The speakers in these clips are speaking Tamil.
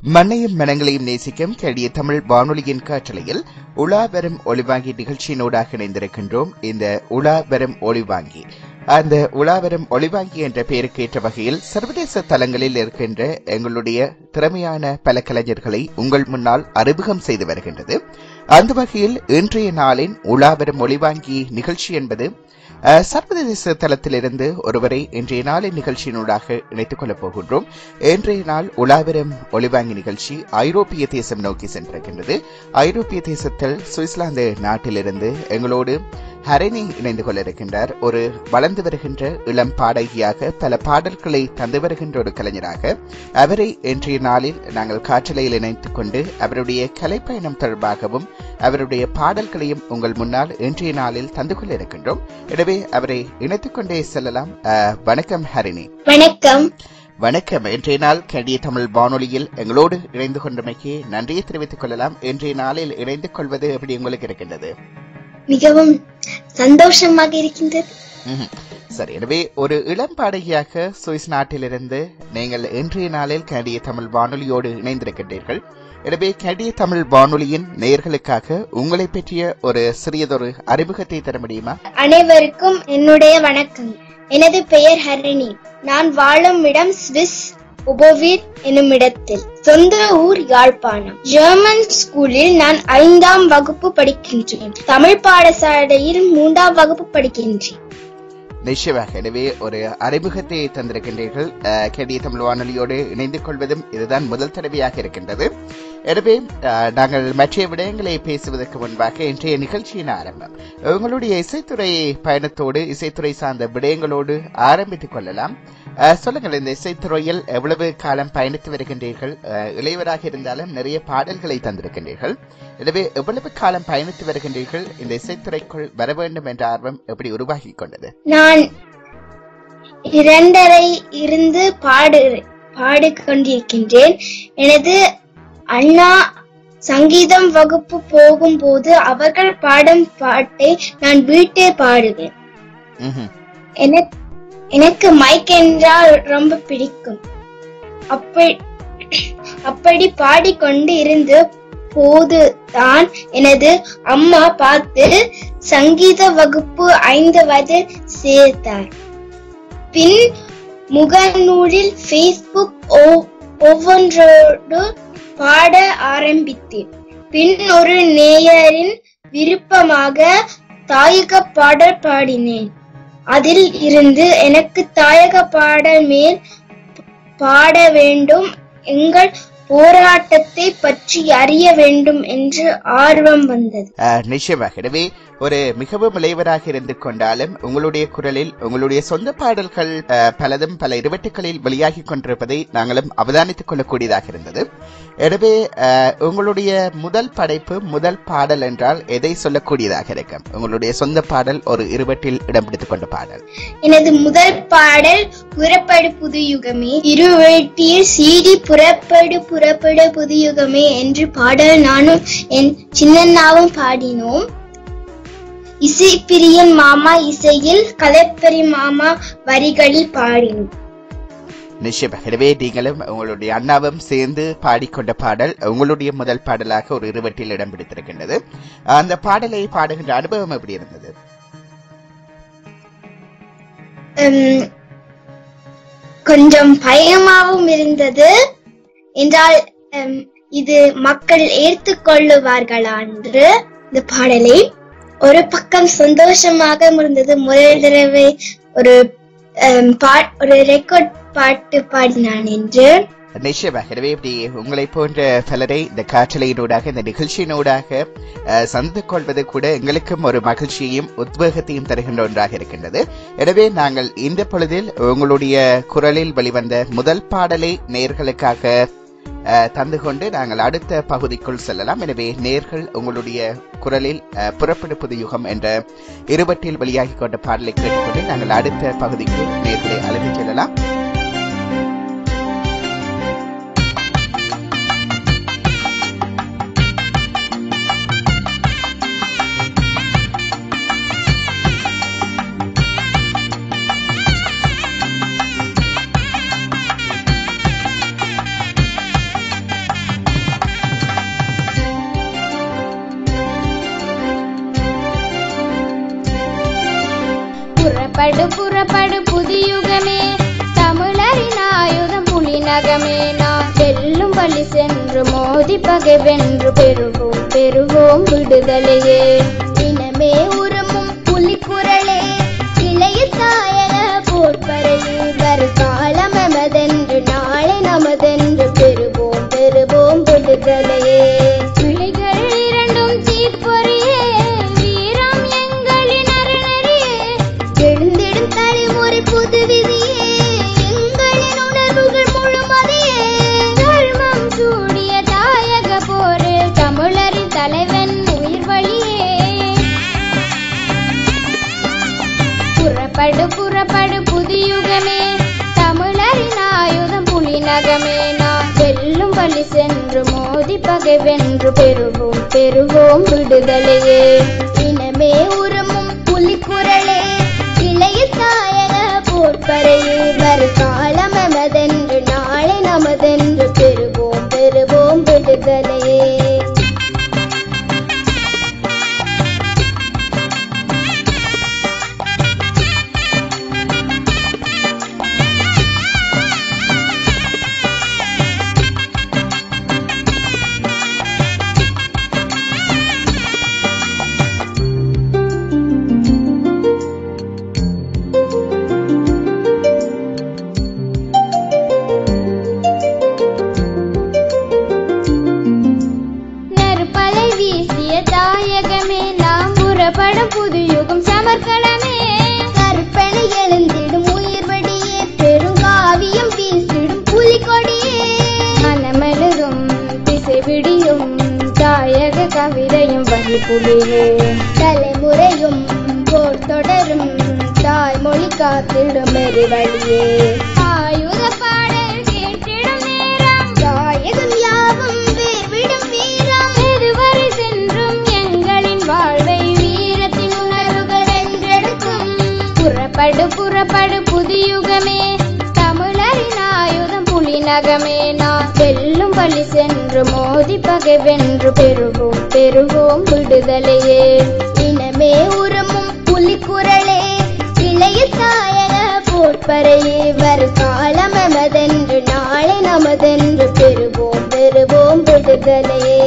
மண்ணையும் மனங்களையும் நேசிக்கும் கெடிய தமிழ் வானொலியின் காற்றலையில் உலா வரும் ஒளிவாங்கி நிகழ்ச்சியினூடாக இணைந்திருக்கின்றோம் இந்த உலா வரும் ஒளிவாங்கி அந்த உலாவரும் ஒளிவாங்கி என்ற பெயருக்கு ஏற்ற வகையில் சர்வதேச தளங்களில் இருக்கின்ற எங்களுடைய திறமையான பல கலைஞர்களை உங்கள் முன்னால் அறிமுகம் செய்து வருகின்றது அந்த வகையில் இன்றைய நாளின் உலாவரும் ஒளிவாங்கி நிகழ்ச்சி என்பது அஹ், சர்வதேச தளத்திலிருந்து ஒருவரை இன்றைய நாளின் நிகழ்ச்சியினூடாக இணைத்துக் கொள்ளப் போகின்றோம் இன்றைய நாள் உலாவரும் ஒளிவாங்கி நிகழ்ச்சி ஐரோப்பிய தேசம் நோக்கி சென்றிருக்கின்றது ஐரோப்பிய தேசத்தில் சுவிட்சர்லாந்து நாட்டிலிருந்து எங்களோடு ஹரணி இணைந்து கொள்ள இருக்கின்றார் ஒரு வளர்ந்து வருகின்ற இளம் பாடகியாக பல பாடல்களை தந்து வருகின்ற ஒரு கலைஞராக அவரை இன்றைய நாளில் நாங்கள் காற்றலையில் இணைத்துக் கொண்டு அவருடைய கலைப்பயணம் தொடர்பாகவும் அவருடைய பாடல்களையும் உங்கள் முன்னால் இன்றைய நாளில் தந்து கொள்ள இருக்கின்றோம் எனவே அவரை இணைத்துக் கொண்டே செல்லலாம் அஹ், வணக்கம் ஹரிணி வணக்கம் வணக்கம் இன்றைய நாள் கண்டிய தமிழ் வானொலியில் எங்களோடு இணைந்து கொண்டமைக்கு நன்றியை தெரிவித்துக் கொள்ளலாம் இன்றைய நாளில் இணைந்து கொள்வது எப்படி உங்களுக்கு இருக்கின்றது மிகவும் சந்தோஷமாக இருக்கின்றது ம்ஹும். சரி எனவே ஒரு இளம் பாடகியாக சுவிஸ் நாட்டிலிருந்து நீங்கள் இன்றைய நாளில் கண்டிய தமிழ் வானொலியோடு இணைந்திருக்கின்றீர்கள் எனவே கண்டிய தமிழ் வானொலியின் நேயர்களுக்காக உங்களை பற்றிய ஒரு சிறியதொரு அறிமுகத்தை தர முடியுமா அனைவருக்கும் என்னுடைய வணக்கம் எனது பெயர் ஹரிணி நான் வாழும் இடம் ஸ்விஸ் உபோவீர் என்னும் இடத்தில் சொந்த ஊர் யாழ்ப்பாணம் ஜெர்மன் ஸ்கூலில் நான் ஐந்தாம் வகுப்பு படிக்கின்றேன் தமிழ் பாடசாலையில் மூன்றாம் வகுப்பு படிக்கின்றேன் நிச்சயமாக எனவே ஒரு அறிமுகத்தை தந்திருக்கின்றீர்கள் அஹ், கண்டிய தமிழ் வானொலியோடு இணைந்து கொள்வதும் இதுதான் முதல் தடவையாக இருக்கின்றது எனவே அஹ், நாங்கள் மற்ற விடயங்களை பேசுவதற்கு முன்பாக இன்றைய நிகழ்ச்சியின் ஆரம்பம் உங்களுடைய இசைத்துறை பயணத்தோடு இசைத்துறை சார்ந்த விடயங்களோடு ஆரம்பித்துக் கொள்ளலாம் அஹ், சொல்லுங்கள் இந்த இசைத்துறையில் எவ்வளவு காலம் பயணித்து வருகின்றீர்கள் அஹ், இளையவராக இருந்தாலும் நிறைய பாடல்களை தந்திருக்கின்றீர்கள் எனவே எவ்வளவு காலம் பயணித்து வருகின்றீர்கள் இந்த இசைத்துறைக்குள் வர வேண்டும் என்ற ஆர்வம் எப்படி உருவாகி கொண்டது நான் இரண்டரை இருந்து பாடு பாடிக்கொண்டிருக்கின்றேன் எனது அண்ணா சங்கீதம் வகுப்பு போகும்போது அவர்கள் பாடும் பாட்டை நான் வீட்டில் பாடுவேன் ம்ஹும். எனக்கு எனக்கு மைக் என்றால் ரொம்ப பிடிக்கும் அப்படி அப்படி பாடிக்கொண்டு இருந்த போதுதான் எனது அம்மா பார்த்து சங்கீத வகுப்பு ஐந்து வயதில் சேர்த்தார் பின் முகநூலில் ஃபேஸ்புக் ஒ- ஒவ்வொன்றோடு பாட ஆரம்பித்தேன் பின் ஒரு நேயரின் விருப்பமாக தாயக பாடல் பாடினேன் அதில் இருந்து எனக்கு தாயக பாடல் மேல் பாட வேண்டும் எங்கள் போராட்டத்தை பற்றி அறிய வேண்டும் என்று ஆர்வம் வந்தது அஹ், நிச்சயமாக எனவே ஒரு மிகவும் இளையவராக இருந்து கொண்டாலும் உங்களுடைய குரலில் உங்களுடைய சொந்த பாடல்கள் அஹ், பலதும் பல இருவட்டுகளில் வெளியாகி கொண்டிருப்பதை நாங்களும் அவதானித்துக் கொள்ளக்கூடியதாக இருந்தது எனவே அஹ், உங்களுடைய முதல் படைப்பு முதல் பாடல் என்றால் எதை சொல்லக்கூடியதாக இருக்கும் உங்களுடைய சொந்த பாடல் ஒரு இருவட்டில் இடம் பிடித்துக் கொண்ட பாடல் எனது முதல் பாடல் புறப்படு புது யுகமே இருவேட்டியில் சீடி புறப்படு புறப்படு புது யுகமே என்று பாடல் நானும் என் சின்னண்ணாவும் பாடினோம் இசை பிரியன் மாமா இசையில் கலைப்பெரி மாமா வரிகளில் பாடினோம் நிச்சயமாக எனவே நீங்களும் உங்களுடைய அண்ணாவும் சேர்ந்து பாடிக்கொண்ட பாடல் உங்களுடைய முதல் பாடலாக ஒரு இருவட்டில் இடம் பிடித்திருக்கின்றது அந்த பாடலை பாடுகின்ற அனுபவம் எப்படி இருந்தது உம், கொஞ்சம் பயமாகவும் இருந்தது என்றால் உம், இது மக்கள் ஏற்றுக்கொள்ளுவார்களா என்று இந்த பாடலை ஒரு பக்கம் சந்தோஷமாக இருந்தது முதல் தடவை ஒரு உம், பா- ஒரு ரெக்கார்ட் பாட்டு பாடினான் என்று நிச்சயமாக எனவே இப்படி உங்களை போன்ற பலரை இந்த காற்றலையினூடாக இந்த நிகழ்ச்சியினூடாக அஹ், சந்தித்துக் கொள்வது கூட எங்களுக்கும் ஒரு மகிழ்ச்சியையும் உத்வேகத்தையும் தருகின்ற ஒன்றாக இருக்கின்றது எனவே நாங்கள் இந்த பொழுதில் உங்களுடைய குரலில் வெளிவந்த முதல் பாடலை நேர்களுக்காக அஹ், தந்து கொண்டு நாங்கள் அடுத்த பகுதிக்குள் செல்லலாம் எனவே நேர்கள் உங்களுடைய குரலில் அஹ், புறப்படு புது யுகம் என்ற இருவட்டில் வெளியாகி கொண்ட பாடலை கேட்டுக்கொண்டு நாங்கள் அடுத்த பகுதிக்கு நேர்களை அழைத்துச் செல்லலாம் புறப்படு புறப்படு புதியுகமே தமிழரின் ஆயுதம் புலிநகமே நாம் செல்லும் வழி சென்று மோதி பகை வென்று பெறுவோம் பெறுவோம் விடுதலையே இனமே உருமும் புலிக்குரலே இளைய தாயக போர்ப்பறையில் வருகாலம் எமதென்று நாளை நமதென்று பெறுவோம் பெறுவோம் விடுதலையே விழிகள் இரண்டும் தீப்பொறியே வீரம் எங்களின் அறநெறியே எழுந்திடும் தலைமுறை புது விதியே எங்களின் உணர்வுகள் முழுமதியே தர்மம் சூடிய தாயக போரில் தமிழரின் தலைவன் உயிர் வழியே புறப்படு புறப்படு புதியுகமே தமிழரின் ஆயுதம் புலிநகமே நாம் வெல்லும் வழி சென்று மோதி பகை வென்று பெறுவோம் பெறுவோம் விடுதலையே இனமே உருமும் புலிக்குரலே இளைய தாயக போர்ப்பறையில் வருகாலம் எமதென்று நாளை நமதென்று பெறுவோம் பெறுவோம் விடுதலையே நெருப்பலை வீசிய தாயகமே நாம் புறப்படும் புதுயுகம் சமர்க்களமே கற்பனை எழுந்திடும் உயிர்வடியே பெருங்காவியம் வீசிடும் புலிகொடியே மனமெழுதும் திசை விடியும் தாயக கவிதையும் வழி புலியே தலைமுறையும் போர் தொடரும் தாய்மொழி காத்திடும் எரிவழியே ஆயுத பாடல் கேட்டிடும் நேரம் தாயகம் யாவும் வேர்விடும் வீரம் எதுவரை சென்றும் எங்களின் வாழ்வை வீரத்தின் உணர்வுகள் வென்றெடுக்கும் புறப்படு புறப்படு புதியுகமே தமிழரின் ஆயுதம் புலிநகமே நாம் வெல்லும் வழி சென்று மோதி பகை வென்று பெறுவோம் பெறுவோம் விடுதலையே இனமே உருமும் புலிக்குரலே இளைய தாயக போர்ப்பறையே வருகாலம் எமதென்று நாளை நமதென்று பெறுவோம் பெறுவோம் விடுதலையே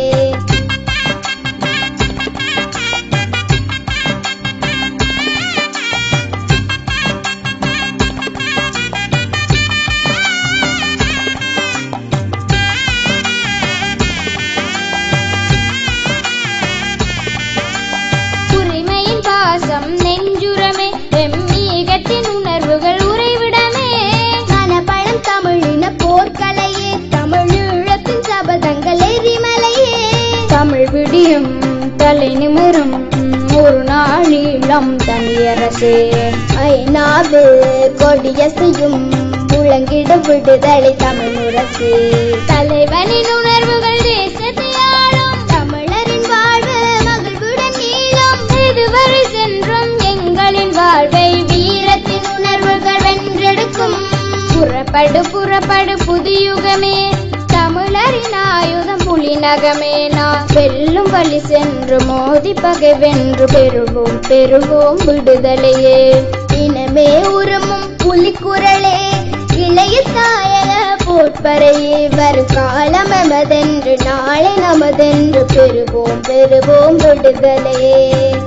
உரிமையின் பாசம் நெஞ்சுரமே எம்மீகத்தின் உணர்வுகள் உறைவிடமே மனப்பழம் தமிழின போர்க்கலையே தமிழீழத்தின் சபதங்கள் எரிமலையே தமிழ் விடியும் தலை நிமிரும் ஒரு நாளீழம் தனியரசே ஐநாவில் கொடியசையும் முழங்கிட விடுதலை தமிழ் முரசு தலைவனின் உணர்வுகள் தேசத்தை ஆளும் தமிழரின் வாழ்வு மகிழ்வுடன் நீளம் இதுவரை சென்றும் எங்களின் வாழ்வை வீரத்தின் உணர்வுகள் வென்றெடுக்கும் புறப்படு புறப்படு புதியுகமே தமிழரின் ஆயுதம் புலிநகமே நாம் வெல்லும் வழி சென்று மோதி பகை வென்று பெறுவோம் பெறுவோம் விடுதலையே இனமே உருமும் புலிக்குரலே இளைய தாயக போர்ப்பறையே வருகாலம் எமதென்று நாளை நமதென்று பெறுவோம் பெறுவோம் விடுதலையே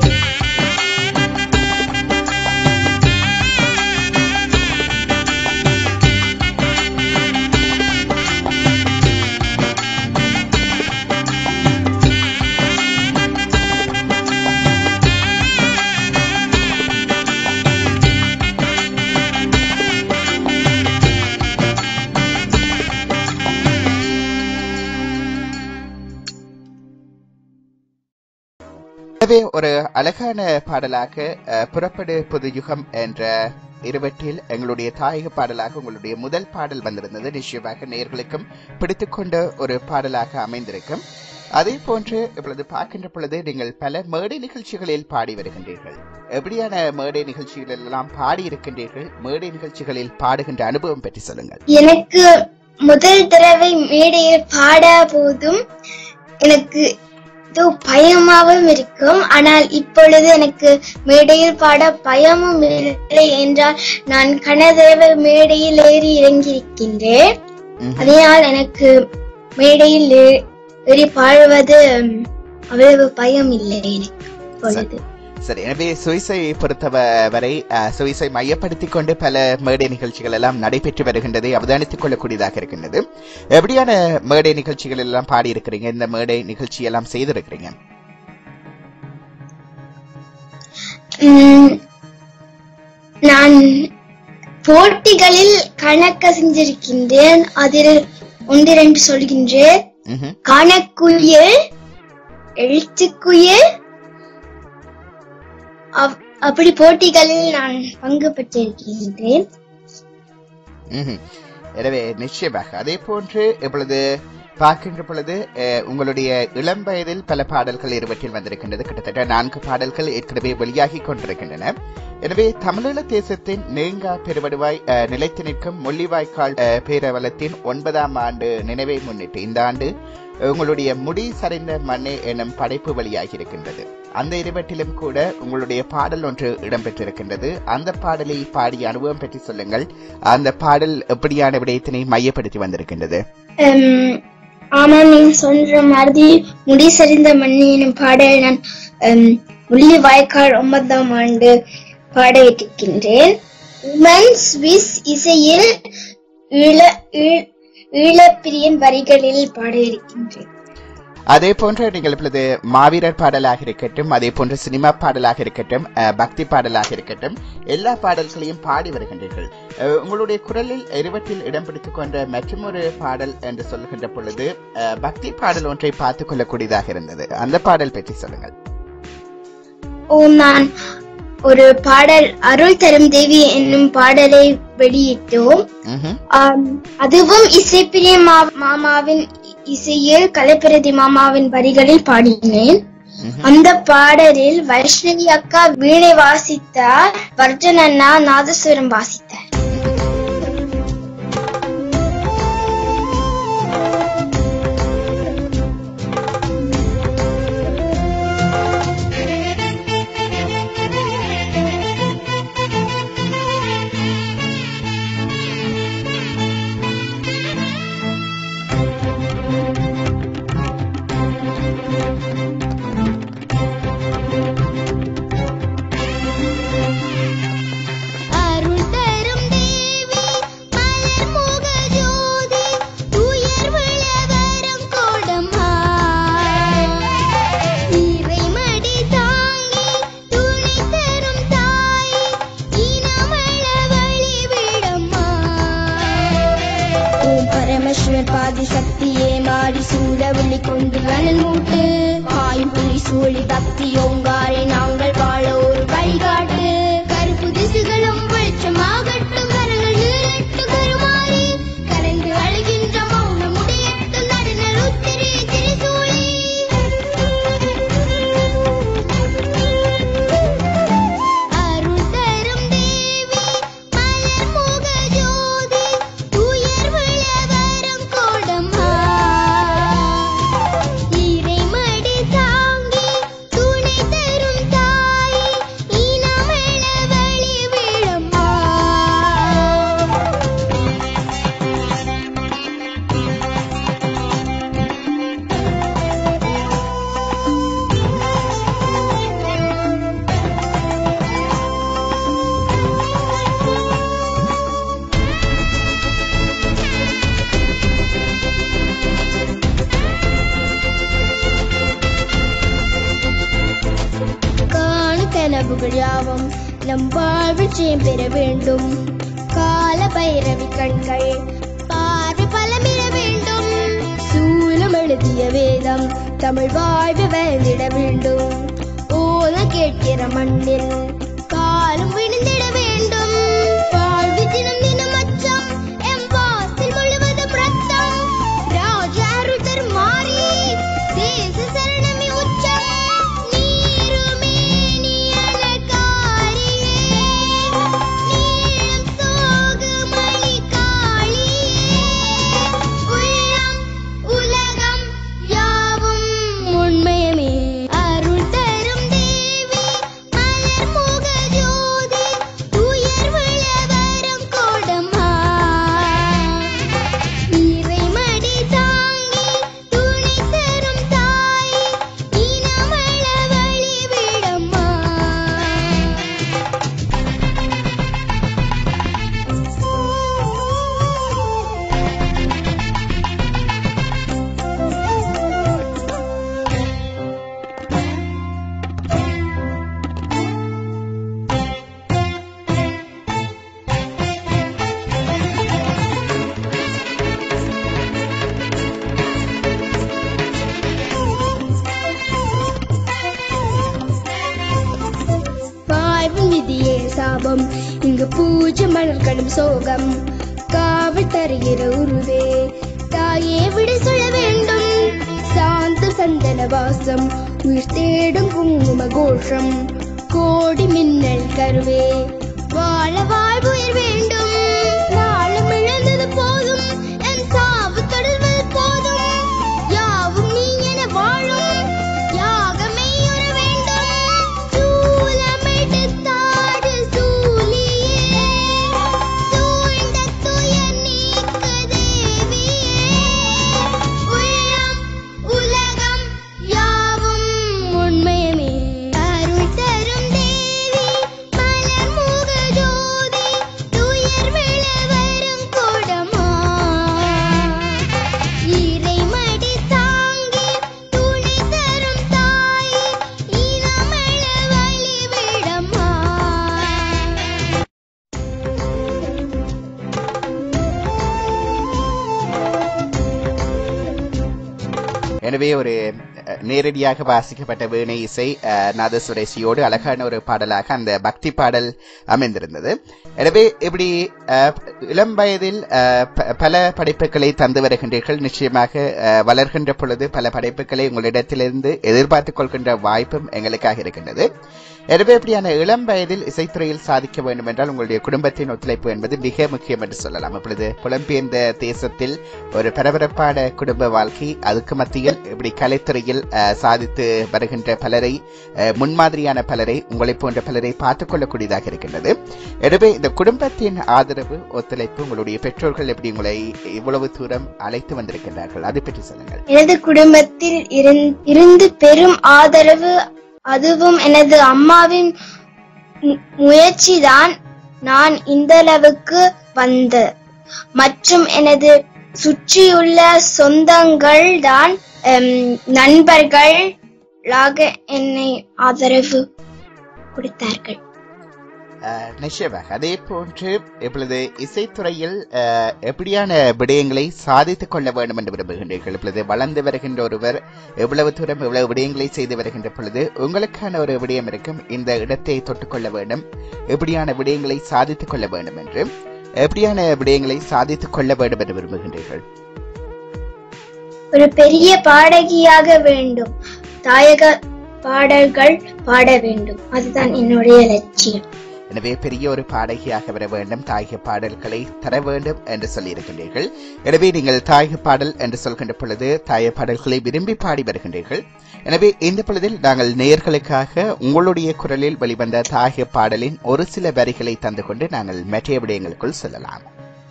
எனவே ஒரு அழகான பாடலாக அஹ், புறப்படு புதுயுகம் என்ற இருவற்றில் எங்களுடைய தாயக பாடலாக உங்களுடைய முதல் பாடல் வந்திருந்தது நிச்சயமாக நேர்களுக்கும் பிடித்துக்கொண்ட ஒரு பாடலாக அமைந்திருக்கும் அதே போன்று இப்பொழுது பார்க்கின்ற பொழுது நீங்கள் பல மேடை நிகழ்ச்சிகளில் பாடி வருகின்றீர்கள் எப்படியான மேடை நிகழ்ச்சிகள் எல்லாம் பாடி இருக்கின்றீர்கள் மேடை நிகழ்ச்சிகளில் பாடுகின்ற அனுபவம் பற்றி சொல்லுங்கள் எனக்கு முதல் தடவை மேடையில் பாட போதும் எனக்கு இது பயமாவும் இருக்கும் ஆனால் இப்பொழுது எனக்கு மேடையில் பாட பயமும் இல்லை என்றால் நான் கனதேவ மேடையில் ஏறி இறங்கியிருக்கின்றேன் ம்ஹும். அதனால் எனக்கு மேடையில் ஏ- ஏறி பாடுவது ம், அவ்வளவு பயம் இல்லை எனக்கு இப்பொழுது சரி எனவே சுவிஸை பொறுத்தவரை அஹ், சுவிஸை மையப்படுத்திக் கொண்டு பல மேடை நிகழ்ச்சிகள் எல்லாம் நடைபெற்று வருகின்றதை அவதானித்துக் கொள்ளக்கூடியதாக இருக்கின்றது எப்படியான மேடை நிகழ்ச்சிகள் எல்லாம் பாடி இருக்கிறீங்க இந்த மேடை நிகழ்ச்சி எல்லாம் செய்திருக்கிறீங்க ம், நான் போட்டிகளில் கணக்க செஞ்சிருக்கின்றேன் அதில் ஒன்றிரண்டு சொல்கின்றேன் ம்ஹும். கணக்குயில் எழுத்துக்குயில் அவ்- அப்படி போட்டிகளில் நான் பங்கு பெற்றிருக்கின்றேன் ம்ஹும். எனவே நிச்சயமாக அதே போன்று இப்பொழுது பார்க்கின்ற பொழுது அஹ், உங்களுடைய இளம் வயதில் பல பாடல்கள் இருவற்றில் வந்திருக்கின்றது கிட்டத்தட்ட நான்கு பாடல்கள் ஏற்கனவே வெளியாகி கொண்டிருக்கின்றன எனவே தமிழீழ தேசத்தின் நேங்கா பெருவடுவாய் அஹ், நிலைத்து நிற்கும் முள்ளிவாய்க்கால் அஹ், பேரவலத்தின் ஒன்பதாம் ஆண்டு நினைவை முன்னிட்டு இந்த ஆண்டு உங்களுடைய முடி சரிந்த மண்ணே எனும் படைப்பு வெளியாகி இருக்கின்றது அந்த இருவற்றிலும் கூட உங்களுடைய பாடல் ஒன்று இடம்பெற்றிருக்கின்றது அந்த பாடலை பாடிய அனுபவம் பற்றி சொல்லுங்கள் அந்த பாடல் எப்படியான விடயத்தினை மையப்படுத்தி வந்திருக்கின்றது உம், ஆமாம் நீங்க சொல்ற மாதிரி முடி சரிந்த மண்ணினும் பாடல் நான் உம், முள்ளி வாய்க்கால் ஒன்பதாம் ஆண்டு பாட இருக்கின்றேன் உமன் ஸ்விஸ் இசையில் ஈழ ஈ- ஈழப்பிரியன் வரிகளில் பாட இருக்கின்றேன் அதே போன்று நீங்கள் இப்பொழுது மாவீரர் பாடலாக இருக்கட்டும் அதே போன்று சினிமா பாடலாக இருக்கட்டும் அஹ், பக்தி பாடலாக இருக்கட்டும் எல்லா பாடல்களையும் பாடி வருகின்றீர்கள் அஹ், உங்களுடைய குரலில் இருவற்றில் இடம் பிடித்துக் கொண்ட மற்றொரு பாடல் என்று சொல்லுகின்ற பொழுது அஹ், பக்தி பாடல் ஒன்றை பார்த்துக் கொள்ளக்கூடியதாக இருந்தது அந்த பாடல் பற்றி சொல்லுங்கள் ஓ நான் ஒரு பாடல் அருள் தரும் தேவி என்னும் பாடலை வெளியிட்டோம் ம்ஹும். ஆம், அதுவும் இசைப்பிரிய மா- மாமாவின் இசையில் கலைப்பிரதி மாமாவின் வரிகளில் பாடினேன் ம்ஹும். அந்த பாடலில் வைஷ்ணவி அக்கா வீணை வாசித்தார் வர்ஜன் அண்ணா நாதஸ்வரம் வாசித்தார் அருள் தரும் தேவி மலர் முக ஜோதி துயர் விளவரம் கோடம்மா இறைமடி தாங்கி துணை தரும் தாய் இனமள வழி விடம்மா ஓம் பரமேஸ்வர் பாதி சக்தியே மாடி சூழ விழி கொண்டு அனல் மூட்டு பாயும் புலி சூழி பக்தி ஓங்காரை நாங்கள் வாழ ஒரு வழிகாட்டு கருப்பு திசுகளும் வெளிச்சமாகட்டும் கரங்கள் நீரட்டும் கருமாறி கரைந்து அழுகின்ற மௌன முடியட்டும் நடுநல் உத்திரி திரிசூலி அருள் தரும் தேவி மலர் முக ஜோதி துயர் விளவரம் கோடம்மா இறைமடி தாங்கி துணை தரும் தாய் இனமள வழி விழம்மா காணு கனவுகள் யாவும் நம் வாழ்வில் ஜெயம் பெற வேண்டும் கால பைரவி கண்கள் பார்வை பலமிட வேண்டும் சூலம் எழுதிய வேதம் தமிழ் வாழ்வு வாழ்ந்திட வேண்டும் ஓத கேட்கிற மண்ணில் காலம் விழுந்திட வேண்டும் வாழ்வு தினம் தினம் அச்சம் எம் வாசல் முழுவதும் ரத்தம் ராஜ அருள் தரும் மாறி தேச சரணமே உச்சம் நீருமே நீ அலங்காரியே நீளம் சோகுமணி காளியே உள்ளம் உலகம் யாவும் உண்மையமே சாபம் இங்கு பூஜை மலர்களும் சோகம் காவல் தருகிற உருவே தாயே விட சொல்ல வேண்டும் சாந்தம் சந்தன வாசம் உயிர் தேடும் குங்கும கோஷம் கோடி மின்னல் கருவே வாழ வாழ்வுயிர் வேண்டும் நாளும் இழந்தது போதும் என் சாவு தொடர்வது போதும் யாவும் நீ என வாழும் யாகமே உற வேண்டும் சூலமெடுத்தாடு சூலியே சூழ்ந்த துயர் நீக்க தேவியே உள்ளம் உலகம் யாவும் உண்மையமே அருள் தரும் தேவி மலர் முக ஜோதி துயர் விழ வரும் கொடமா இறைமடி தாங்கி துணை தரும் தாயே இனமள வழிவிடமா எனவே ஒரு அஹ், நேரடியாக வாசிக்கப்பட்ட வீணை இசை அஹ், நாதஸ்வர இசையோடு அழகான ஒரு பாடலாக அந்த பக்தி பாடல் அமைந்திருந்தது எனவே இப்படி அஹ், இளம் வயதில் அஹ், ப- பல படைப்புகளை தந்து வருகின்றீர்கள் நிச்சயமாக அஹ், வளர்கின்ற பொழுது பல படைப்புகளை உங்களிடத்திலிருந்து எதிர்பார்த்துக் கொள்கின்ற வாய்ப்பும் எங்களுக்காக இருக்கின்றது எனவே இப்படியான இளம் வயதில் இசைத்துறையில் சாதிக்க வேண்டும் என்றால் உங்களுடைய குடும்பத்தின் ஒத்துழைப்பு என்பது மிக முக்கியம் என்று சொல்லலாம் அப்பொழுது புலம்பெயர்ந்த தேசத்தில் ஒரு பரபரப்பான குடும்ப வாழ்க்கை அதுக்கு மத்தியில் இப்படி கலைத்துறையில் அஹ், சாதித்து வருகின்ற பலரை அஹ், முன்மாதிரியான பலரை உங்களைப் போன்ற பலரை பார்த்துக் கொள்ளக்கூடியதாக இருக்கின்றது எனவே இந்த குடும்பத்தின் ஆதரவு ஒத்துழைப்பு உங்களுடைய பெற்றோர்கள் எப்படி உங்களை இவ்வளவு தூரம் அழைத்து வந்திருக்கின்றார்கள் அதை பற்றி சொல்லுங்கள் எனது குடும்பத்தில் இருந்- இருந்து பெரும் ஆதரவு அதுவும் எனது அம்மாவின் மு- முயற்சிதான் நான் இந்த அளவுக்கு வந்த மற்றும் எனது சுற்றியுள்ள சொந்தங்கள் தான் நண்பர்களாக என்னை ஆதரவு கொடுத்தார்கள் அஹ், நிச்சயமாக அதே போன்று இப்பொழுது இசைத்துறையில் அஹ், எப்படியான விடயங்களை சாதித்துக் கொள்ள வேண்டும் என்று விரும்புகின்றீர்கள் இப்பொழுது வளர்ந்து வருகின்ற ஒருவர் எவ்வளவு தூரம் எவ்வளவு விடயங்களை செய்து வருகின்ற பொழுது உங்களுக்கான ஒரு விடயம் இருக்கும் இந்த இடத்தை தொட்டுக்கொள்ள வேண்டும் எப்படியான விடயங்களை சாதித்துக் கொள்ள வேண்டும் என்று எப்படியான விடயங்களை சாதித்துக் கொள்ள வேண்டும் என்று விரும்புகின்றீர்கள் ஒரு பெரிய பாடகியாக வேண்டும் தாயக பாடல்கள் பாட வேண்டும் அதுதான் என்னுடைய லட்சியம் எனவே பெரிய ஒரு பாடகியாக வர வேண்டும் தாயக பாடல்களை தர வேண்டும் என்று சொல்லியிருக்கின்றீர்கள் எனவே நீங்கள் தாயக பாடல் என்று சொல்கின்ற பொழுது தாய பாடல்களை விரும்பி பாடி வருகின்றீர்கள் எனவே இந்த பொழுதில் நாங்கள் நேயர்களுக்காக உங்களுடைய குரலில் வெளிவந்த தாயக பாடலின் ஒரு சில வரிகளை தந்து கொண்டு நாங்கள் மற்ற விடயங்களுக்குள் செல்லலாம்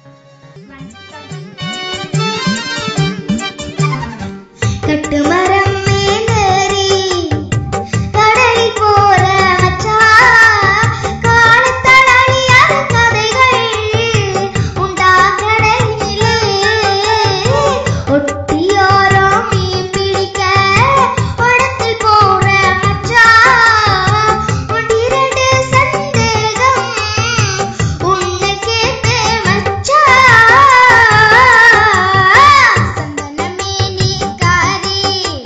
கட்டு மரம் மேலேறி கடலில் போற மச்சான் காலத்தழகியாத கதைகள் உண்டா கடலிலே ஒட்டியோரோ மீன் பிடிக்க படத்தில் போற மச்சான் ஒன்றிரண்டு சந்தேகம் உன்னை கேட்டேன் மச்சான் சந்தனமே நீ காரி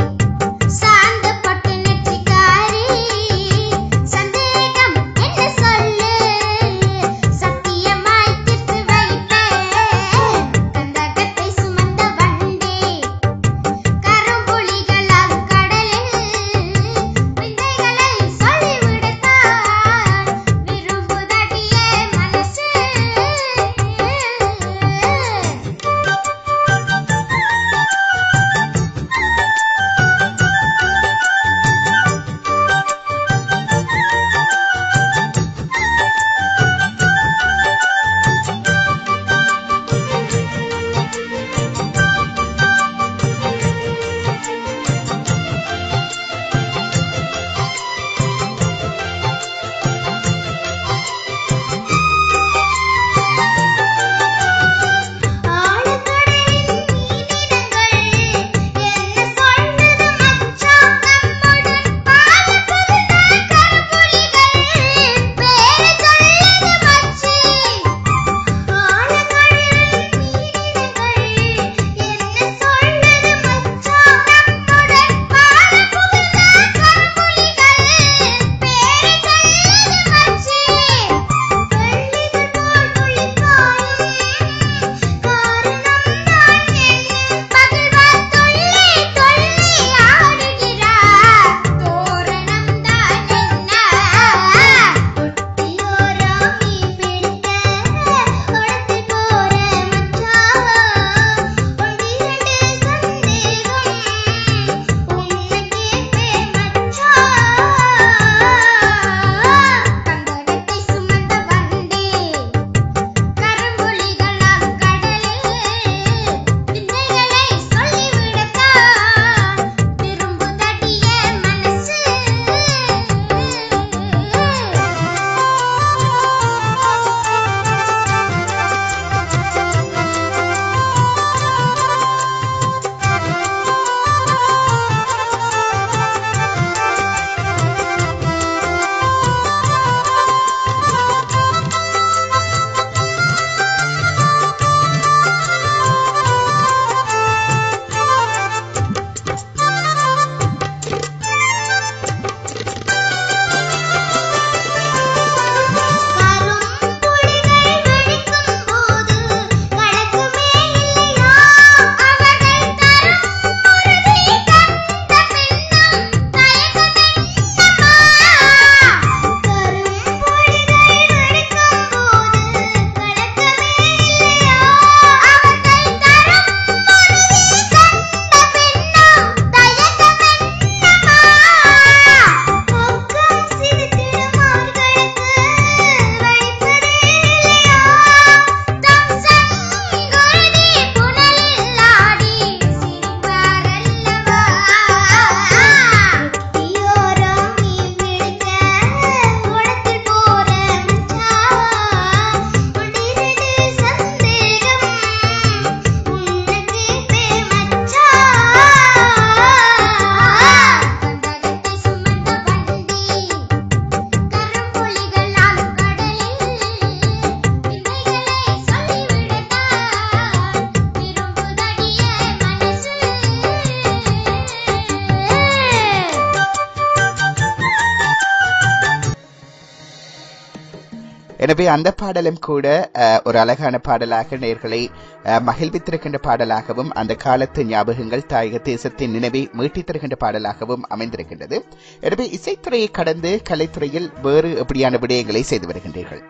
எனவே அந்த பாடலும் கூட அஹ், ஒரு அழகான பாடலாக நேர்களை அஹ், மகிழ்வித்திருக்கின்ற பாடலாகவும் அந்த காலத்து ஞாபகங்கள் தாயக தேசத்தின் நினைவை மீட்டித் தருகின்ற பாடலாகவும் அமைந்திருக்கின்றது எனவே இசைத்துறையை கடந்து கலைத்துறையில் வேறு எப்படியான விடயங்களை செய்து வருகின்றீர்கள்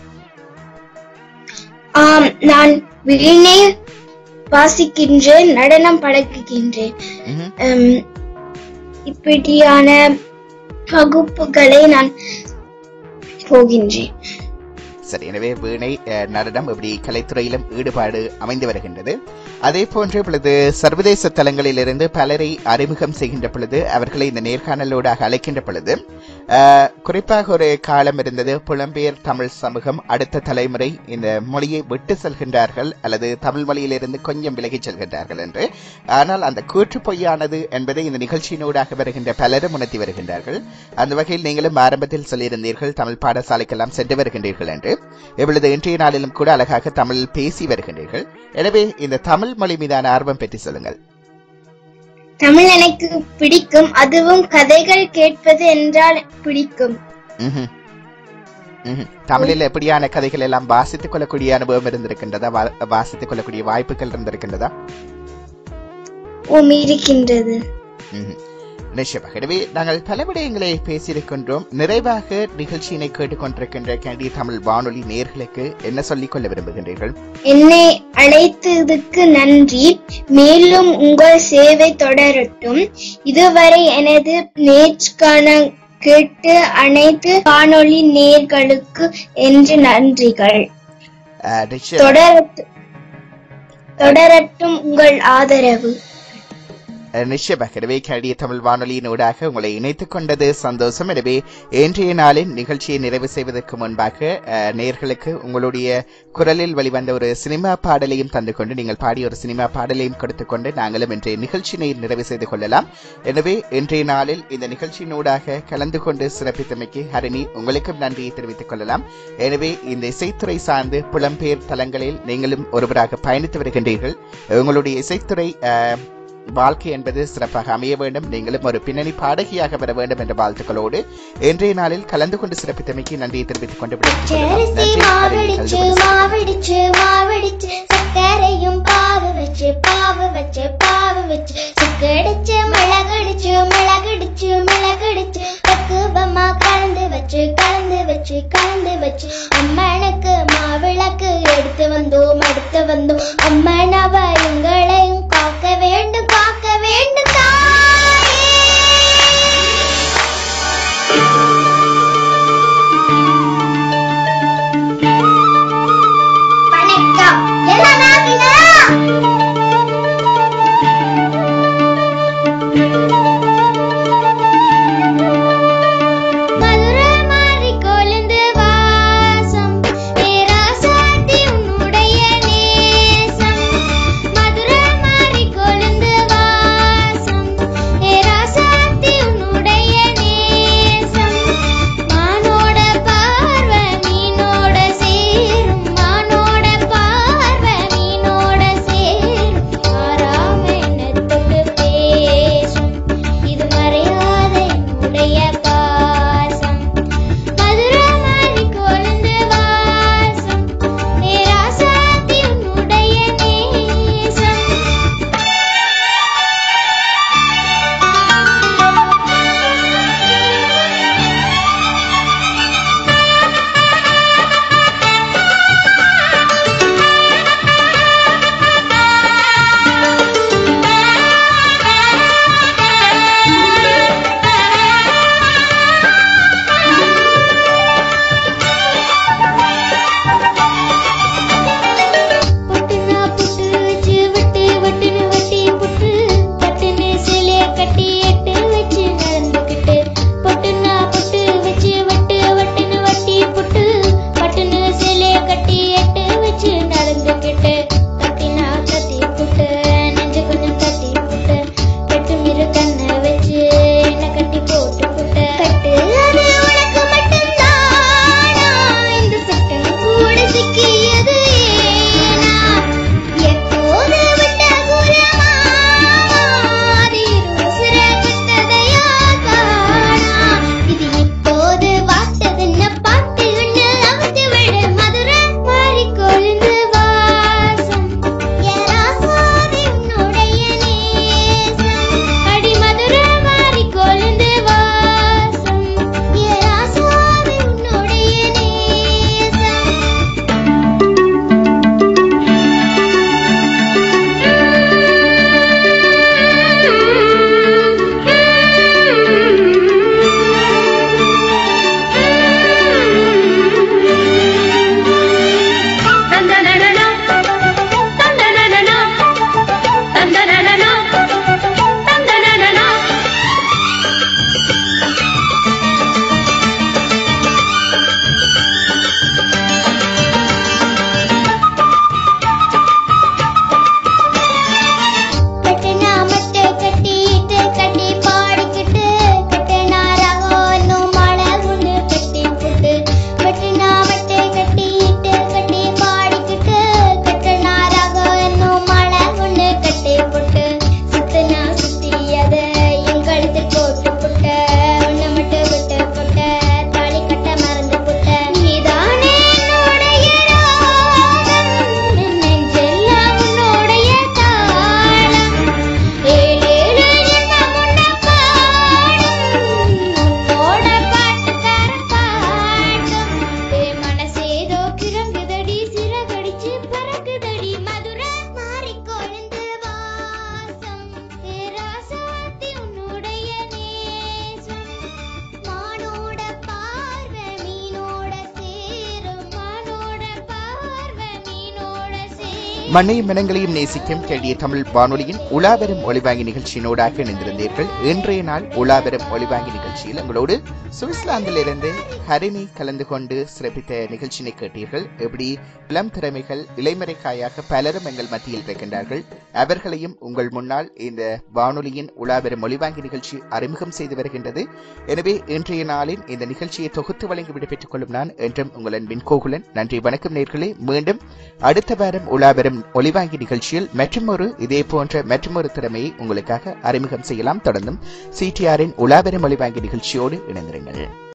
ஆம் நான் வீணை வாசிக்கின்றேன் நடனம் பழகுகின்றேன் ம்ஹும். உம், இப்படியான வகுப்புகளை நான் போகின்றேன் சரி எனவே வீணை அஹ், நடனம் இப்படி கலைத்துறையிலும் ஈடுபாடு அமைந்து வருகின்றது அதே போன்று இப்பொழுது சர்வதேச தலங்களிலிருந்து பலரை அறிமுகம் செய்கின்ற பொழுது அவர்களை இந்த நேர்காணலோடாக அழைக்கின்ற பொழுது அஹ், குறிப்பாக ஒரு காலம் இருந்தது புலம்பெயர் தமிழ் சமூகம் அடுத்த தலைமுறை இந்த மொழியை விட்டு செல்கின்றார்கள் அல்லது தமிழ் மொழியிலிருந்து கொஞ்சம் விலகிச் செல்கின்றார்கள் என்று ஆனால் அந்த கூற்று பொய்யானது என்பதை இந்த நிகழ்ச்சியினூடாக வருகின்ற பலரும் உணர்த்தி வருகின்றார்கள் அந்த வகையில் நீங்களும் ஆரம்பத்தில் சொல்லியிருந்தீர்கள் தமிழ் பாடசாலைக்கெல்லாம் சென்று வருகின்றீர்கள் என்று இப்பொழுது இன்றைய நாளிலும் கூட அழகாக தமிழில் பேசி வருகின்றீர்கள் எனவே இந்த தமிழ் மொழி மீதான ஆர்வம் பற்றி சொல்லுங்கள் தமிழ் எனக்கு பிடிக்கும் அதுவும் கதைகள் கேட்பது என்றால் பிடிக்கும் ம்ஹும். ம்ஹும். தமிழில் எப்படியான கதைகள் எல்லாம் வாசித்துக் கொள்ளக்கூடிய அனுபவம் இருந்திருக்கின்றதா வா- வாசித்துக் கொள்ளக்கூடிய வாய்ப்புகள் இருந்திருக்கின்றதா ஓம் இருக்கின்றது ம்ஹும். நிச்சயமாக எனவே நாங்கள் பல விடயங்களை பேசியிருக்கின்றோம் நிறைவாக நிகழ்ச்சியினை கேட்டுக்கொண்டிருக்கின்ற கேண்டி தமிழ் வானொலி நேர்களுக்கு என்ன சொல்லிக் கொள்ள விரும்புகின்றீர்கள் என்னை அழைத்ததுக்கு நன்றி மேலும் உங்கள் சேவை தொடரட்டும் இதுவரை எனது நேர்காண கேட்டு அனைத்து வானொலி நேர்களுக்கு என்று நன்றிகள் அஹ், நிச்சயம் தொடரட்டும் தொடரட்டும் உங்கள் ஆதரவு அஹ், நிச்சயமாக எனவே கனடிய தமிழ் வானொலியினூடாக உங்களை இணைத்துக் கொண்டது சந்தோஷம் எனவே இன்றைய நாளின் நிகழ்ச்சியை நிறைவு செய்வதற்கு முன்பாக அஹ், நேர்களுக்கு உங்களுடைய குரலில் வெளிவந்த ஒரு சினிமா பாடலையும் தந்து கொண்டு நீங்கள் பாடிய ஒரு சினிமா பாடலையும் கொடுத்துக் கொண்டு நாங்களும் இன்றைய நிகழ்ச்சியினை நிறைவு செய்து கொள்ளலாம் எனவே இன்றைய நாளில் இந்த நிகழ்ச்சியினூடாக கலந்து கொண்டு சிறப்பித்தமைக்கு ஹரிணி உங்களுக்கும் நன்றியை தெரிவித்துக் கொள்ளலாம் எனவே இந்த இசைத்துறை சார்ந்து புலம்பெயர் தலங்களில் நீங்களும் ஒருவராக பயணித்து வருகின்றீர்கள் உங்களுடைய இசைத்துறை அஹ், வாழ்க்கை என்பது சிறப்பாக அமைய வேண்டும் நீங்களும் ஒரு பின்னணி பாடகியாக வர வேண்டும் என்ற வாழ்த்துக்களோடு இன்றைய நாளில் கலந்து கொண்டு சிறப்பித்தமைக்கு நன்றியை தெரிவித்துக் கொண்டு விடைபெற்றுக் கொள்ளலாம். பச்சரிசி நன்றி, ஹரிணி. கலந்து மாவடிச்சு கொண்டு மாவடிச்சு மாவடிச்சு சர்க்கரையும் பாவு வச்சு பாவு வச்சு பாவு வச்சு சுக்கடிச்சு மிளகடிச்சு மிளகடிச்சு மிளகடிச்சு பக்குவமா கலந்து வச்சு கலந்து வச்சு கலந்து வச்சு அம்மனுக்கு மாவிளக்கு எடுத்து வந்தோம் எடுத்து வந்தோம் அம்மன் அவ எங்களையும் காக்க வேண்டும் காக்க வேண்டும் தாயே வணக்கம் எல்லாம் நாக்குங்களா மதுரை மாறி கொழுந்து வாசம் பேராசாத்தி உன்னுடைய நேசம் மதுரை மாறி கொழுந்து வாசம் பேராசாத்தி உன்னுடைய நேசம் மானோட பார்வை மீனோட சேரும் மானோட பார்வை மீனோட சேரும் ஆறாம என்ன தொட்டு பேசும் இது மறையாத என்னுடைய பாசம் மதுரை மாறி கொழுந்து வாசம் பேராசாத்தி உன்னுடைய நேசம் பொட்டுனா புட்டு வச்சு வட்டு வட்டுன்னு வட்டி புட்டு பட்டுன்னு சிலைய கட்டி எட்டு வச்சு நடந்துக்கிட்டு பொட்டுனா புட்டு வச்சு வட்டு வட்டுன்னு வட்டி புட்டு பட்டுன்னு சிலைய கட்டி எட்டு வச்சு நடந்துக்கிட்டு கத்தினா கத்தி புட்டு நெஞ்சு கொஞ்சம் கத்தி புட்டு கட்டு மிரு கண்ணை வச்சு என்ன கட்டி போட்டு புட்டு கட்டு அது உனக்கு மட்டும்தானா இந்த சட்டம் கூட சிக்கியது ஏனா எப்போது விட்ட குரமா அது இருவசர விட்டதையா காணா இது இப்போது வாட்டதுன்னு பாட்டுன்னு அவிழ்த்து விட மண்ணையும் மனங்களையும் நேசிக்கும் கேடிய தமிழ் வானொலியின் உலாவரும் ஒளிவாங்கி நிகழ்ச்சியினூடாக இணைந்திருந்தீர்கள் இன்றைய நாள் உலாவரும் ஒளிவாங்கி நிகழ்ச்சியில் உங்களோடு சுவிட்சர்லாந்திலிருந்து ஹரிணி கலந்து கொண்டு சிறப்பித்த நிகழ்ச்சியினை கேட்டீர்கள் எப்படி இளம் திறமைகள் இளைமறைக்காயாக பலரும் எங்கள் மத்தியில் இருக்கின்றார்கள் அவர்களையும் உங்கள் முன்னால் இந்த வானொலியின் உலாவரும் ஒளிவாங்கி நிகழ்ச்சி அறிமுகம் செய்து வருகின்றது எனவே இன்றைய நாளின் இந்த நிகழ்ச்சியை தொகுத்து வழங்கி விடைபெற்றுக் கொள்ளும் நான் என்றும் உங்கள் அன்பின் கோகுலன் நன்றி வணக்கம் நேர்களே மீண்டும் அடுத்த வாரம் உலாவரும் ஒளிவாங்கி நிகழ்ச்சியில் மற்றுமொரு இதே போன்ற மற்றுமொரு திறமையை உங்களுக்காக அறிமுகம் செய்யலாம் தொடர்ந்தும் சிடிஆரின் உலாவரும் ஒளிவாங்கி நிகழ்ச்சியோடு இணைந்திருங்கள்